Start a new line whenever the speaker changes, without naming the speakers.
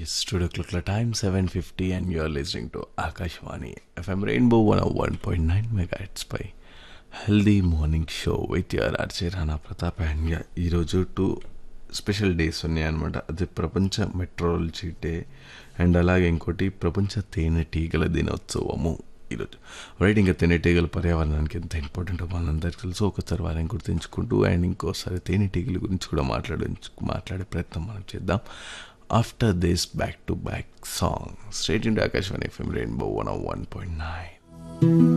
Studio Clock time 7.50 and you're listening to Akashwani FM Rainbow 101.9 megahertz పై healthy morning show with your RJ Rana Pratap and yeah ఈరోజు two special days ఉన్నాయి అనమాట అది ప్రపంచ metrology day and అలాగే ఇంకోటి ప్రపంచ తేనెటీగల దినోత్సవము ఈరోజు రైట్ ఇంకా తేనెటీగలు పర్యావరణానికి ఎంత ఇంపార్టెంట్ మనందరికీ తెలుసు ఒకసారి వారిని గుర్తుంచుకుంటూ అండ్ ఇంకోసారి తేనెటీగల గురించి కూడా మాట్లాడే మాట్లాడే ప్రయత్నం మనం చేద్దాం after this back to back song straight into Akashvani FM Rainbow one one point nine